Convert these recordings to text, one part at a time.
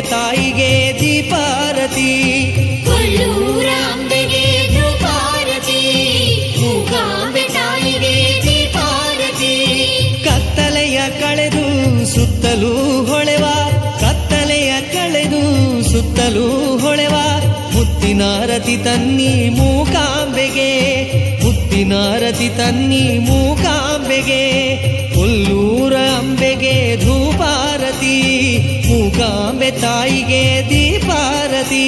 ತಾಯಿಗೆ ದೀಪಾರತಿ ಕೊಲ್ಲೂರ ಅಂಬೆಗೆ ಧೂಪಾರತಿ ಮೂಕಾಂಬೆ ತಾಯಿಗೆ ದೀಪಾರತಿ ಕತ್ತಲೆಯ ಕಳೆದು ಸುತ್ತಲೂ ಹೊಳೆವ ಕತ್ತಲೆಯ ಕಳೆದು ಸುತ್ತಲೂ ಹೊಳೆವ ಮುತ್ತಿನಾರತಿ ತನ್ನಿ ಮೂಕಾಂಬೆಗೆ ಮುತ್ತಿನಾರತಿ ತನ್ನಿ ಮೂಕಾಂಬೆಗೆ ಕೊಲ್ಲೂರ ಅಂಬೆಗೆ ಧೂಪಾರತಿ ಮೂಕಾಂಬೆ ತಾಯಿಗೆ ದೀಪಾರತಿ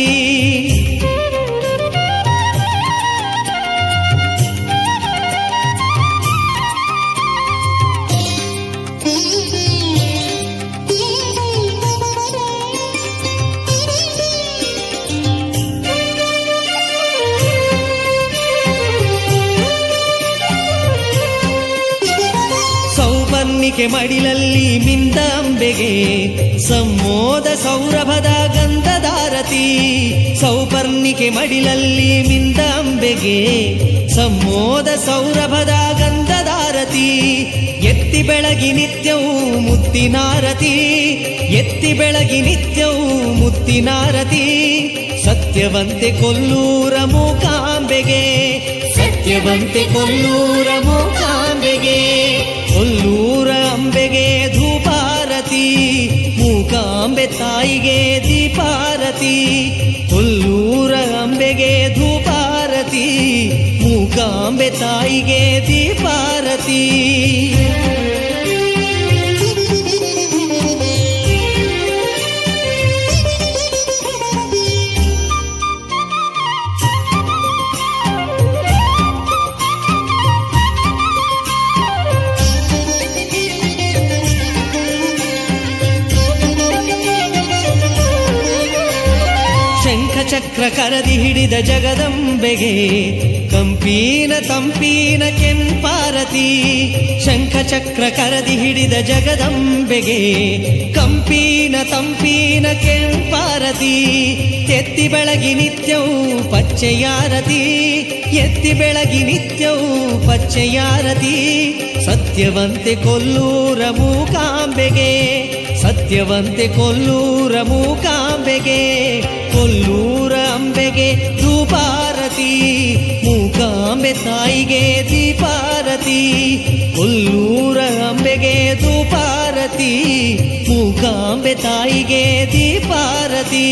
ಸೌಪರ್ಣಿಕೆ ಮಡಿಲಲ್ಲಿ ಮಿಂದ ಅಂಬೆಗೆ ಸಂಮೋದ ಸೌರಭದ ಗಂಧದಾರತಿ ಸೌಪರ್ಣಿಕೆ ಮಡಿಲಲ್ಲಿ ಮಿಂದ ಅಂಬೆಗೆ ಸಂಮೋದ ಸೌರಭದ ಗಂಧದಾರತಿ ಎತ್ತಿ ಬೆಳಗಿ ನಿತ್ಯವೂ ಮುತ್ತಿನಾರತಿ ಎತ್ತಿ ಬೆಳಗಿ ನಿತ್ಯವೂ ಮುತ್ತಿನಾರತಿ ಸತ್ಯವಂತೆ ಕೊಲ್ಲೂರ ಮೂಕಾಂಬೆಗೆ ಸತ್ಯವಂತೆ ಕೊಲ್ಲೂರ ಮೂಕಾಂಬೆಗೆ ಕೊಲ್ಲೂರ ಅಂಬೆಗೆ ಧೂಪಾರತಿ ಮೂಕಾಂಬೆ ತಾಯಿಗೆ ದೀಪಾರತಿ ಕೊಲ್ಲೂರ ಅಂಬೆಗೆ ಧೂಪಾರತಿ ಮೂಕಾಂಬೆ ತಾಯಿಗೆ ದೀಪಾರತಿ ಶಂಖ ಚಕ್ರ ಕರದಿ ಹಿಡಿದ ಜಗದಂಬೆಗೆ ಕಂಪೀನ ತಂಪೀನ ಕೆಂಪಾರತಿ ಶಂಖ ಚಕ್ರ ಕರದಿ ಹಿಡಿದ ಜಗದಂಬೆಗೆ ಕಂಪೀನ ತಂಪೀನ ಕೆಂಪಾರತಿ ಎತ್ತಿ ಬೆಳಗಿ ನಿತ್ಯವೂ ಪಚ್ಚೆಯಾರತಿ ಎತ್ತಿ ಬೆಳಗಿ ನಿತ್ಯವೂ ಪಚ್ಚೆಯಾರತಿ ಸತ್ಯವಂತೆ ಕೊಲ್ಲೂರ ಮೂಕಾಂಬೆಗೆ ಸತ್ಯವಂತೆ ಕೊಲ್ಲೂರ ಮೂಕಾಂಬೆಗೆ ಕೊಲ್ಲೂರ ಅಂಬೆಗೆ ಧೂಪಾರತಿ ಮೂಕಾಂಬೆ ತಾಯಿಗೆ ದೀಪಾರತಿ ಕೊಲ್ಲೂರ ಅಂಬೆಗೆ ಧೂಪಾರತಿ ಮೂಕಾಂಬೆ ತಾಯಿಗೆ ದೀಪಾರತಿ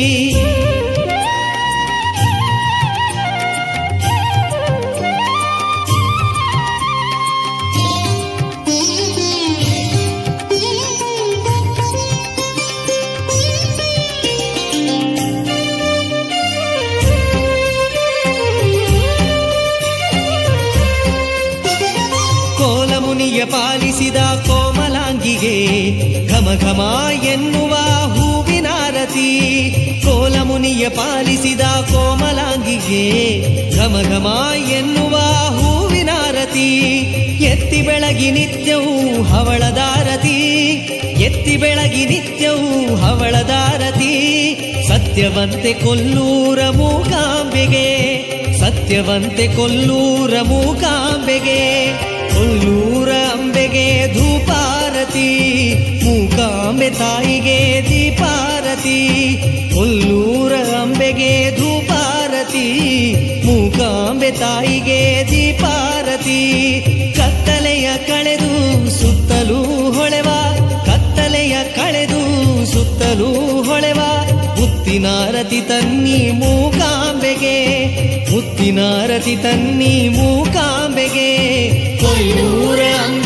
ಕೋಲಮುನಿಯ ಪಾಲಿಸಿದ ಕೋಮಲಾಂಗಿಗೆ ಘಮ ಘಮ ಎನ್ನುವ ಹೂವಿನಾರತಿ ಕೋಲಮುನಿಯ ಪಾಲಿಸಿದ ಕೋಮಲಾಂಗಿಗೆ ಘಮ ಘಮ ಎನ್ನುವ ಹೂವಿನಾರತಿ ಎತ್ತಿ ಬೆಳಗಿ ನಿತ್ಯವೂ ಹವಳದಾರತಿ ಎತ್ತಿ ಬೆಳಗಿ ನಿತ್ಯವೂ ಹವಳದಾರತಿ ಸತ್ಯವಂತೆ ಕೊಲ್ಲೂರ ಮೂಕಾಂಬೆಗೆ ಸತ್ಯವಂತೆ ಕೊಲ್ಲೂರ ಮೂಕಾಂಬೆಗೆ ಕೊಲ್ಲೂರ ಅಂಬೆಗೆ ಧೂಪಾರತಿ ಮೂಕಾಂಬೆ ತಾಯಿಗೆ ದೀಪಾರತಿ ಕೊಲ್ಲೂರ ಅಂಬೆಗೆ ಧೂಪಾರತಿ ಮೂಕಾಂಬೆ ತಾಯಿಗೆ ದೀಪಾರತಿ ಕತ್ತಲೆಯ ಕಳೆದು ಸುತ್ತಲೂ ಹೊಳೆವ ಕತ್ತಲೆಯ ಕಳೆದು ಸುತ್ತಲೂ ಹೊಳೆವ ಮುತ್ತಿನಾರತಿ ತನ್ನಿ ಮೂಕಾಂಬೆಗೆ ಮುತ್ತಿನಾರತಿ ತನ್ನಿ ಮೂಕಾಂಬೆಗೆ ಕೊಲ್ಲೂರ ಅಂಬೆ